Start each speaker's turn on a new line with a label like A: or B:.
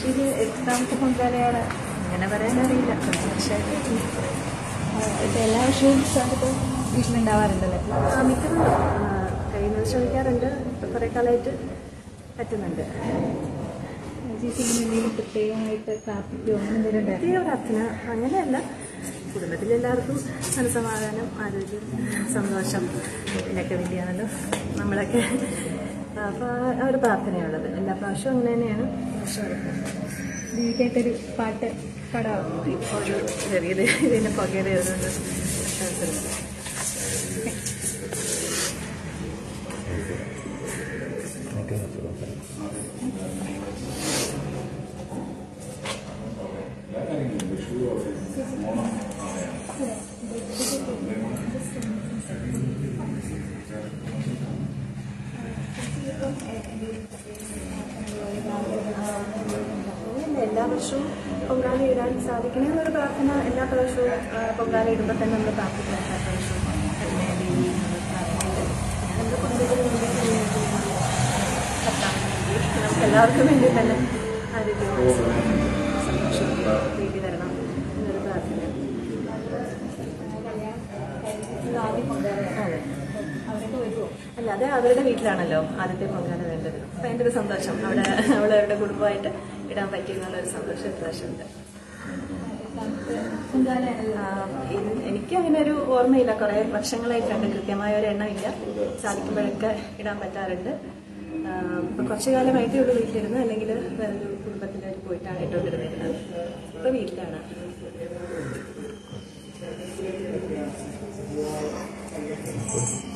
A: ഇത് എത്രാമത്തെ പൊങ്കാലയാണ്
B: അങ്ങനെ പറയാനറിയില്ല കുറച്ച് വർഷമായിട്ട്
A: ഇപ്പം എല്ലാ വർഷവും സാറിപ്പോൾ വീട്ടിലുണ്ടാവാറുണ്ടല്ലേ
B: ആ മിക്കതും കഴിയുന്നത് ശ്രമിക്കാറുണ്ട് ഇപ്പം കുറേ കാലമായിട്ട് പറ്റുന്നുണ്ട്
A: ചേച്ചി ഇങ്ങനെ എന്തെങ്കിലും പ്രത്യേകമായിട്ട് പ്രാർത്ഥിക്കുകയോ അങ്ങനെ എന്തെങ്കിലും ഉണ്ടായിരുന്നു
B: പ്രത്യേക പ്രാർത്ഥന അങ്ങനെയല്ല കുടുംബത്തിലെല്ലാവർക്കും മനസ്സമാധാനം ആരോഗ്യം സന്തോഷം ഇതിനൊക്കെ വേണ്ടിയാണല്ലോ നമ്മളൊക്കെ അപ്പോൾ ആ ഒരു പ്രാർത്ഥനയുള്ളത് എല്ലാ പ്രാവശ്യവും അങ്ങനെ തന്നെയാണ്
A: ദീർഘമായിട്ടൊരു പാട്ട് പാടാവും
B: ഇപ്പോൾ ഒരു ചെറിയത് ഇതിൻ്റെ പുകയുടെ ഇതുകൊണ്ട് അങ്ങനെയല്ല എല്ലാ വർഷവും പൊങ്കാല ഇടാൻ സാധിക്കണേ എന്നൊരു പ്രാർത്ഥന എല്ലാ പ്രാവശ്യവും ആ, പൊങ്കാല ഇടുമ്പോൾ തന്നെ നമ്മൾ പ്രാർത്ഥിക്കണം എല്ലാ പ്രാവശ്യവും കരുണേ ദേവി എന്നുള്ള പ്രാർത്ഥനയിൽ നമ്മുടെ കുടുംബത്തിന് വേണ്ടി കർത്താവിന് വേണ്ടി നമുക്ക് എല്ലാവർക്കും വേണ്ടി തന്നെ ആരോഗ്യവും സന്തോഷവും വേണ്ടി തരണം എന്നൊരു പ്രാർത്ഥന
A: ആദ്യം പൊങ്കാലയാണ്
B: അതെ
A: അവരൊക്കെ വരുമോ
B: അല്ലാതെ അവരുടെ വീട്ടിലാണല്ലോ ആദ്യത്തെ പൊങ്കാല വേണ്ടത് ഭയങ്കര സന്തോഷം അവിടെ അവളെ അവരുടെ കുടുംബമായിട്ട് ഇടാൻ പറ്റിയെന്നുള്ള ഒരു സന്തോഷം ഇപ്രാവശ്യമുണ്ട്
A: പൊങ്കാലയാണല്ലോ
B: ആ, ഇൻ- എനിക്ക് അങ്ങനെ ഒരു ഓർമ്മയില്ല കുറെ വർഷങ്ങളായിട്ടുണ്ട് കൃത്യമായ ഒരു എണ്ണമില്ല സാധിക്കുമ്പോഴൊക്കെ ഇടാൻ പറ്റാറുണ്ട് ആ, ഇപ്പൊ കുറച്ചു കാലമായിട്ടേ ഉള്ളൂ വീട്ടിലിരുന്ന് അല്ലെങ്കിൽ വേറൊരു കുടുംബത്തിലേക്ക് പോയിട്ടാണ് ഇട്ടുകൊണ്ടിരുന്നിരുന്നത് ഇപ്പൊ വീട്ടിലാണ്
C: Thank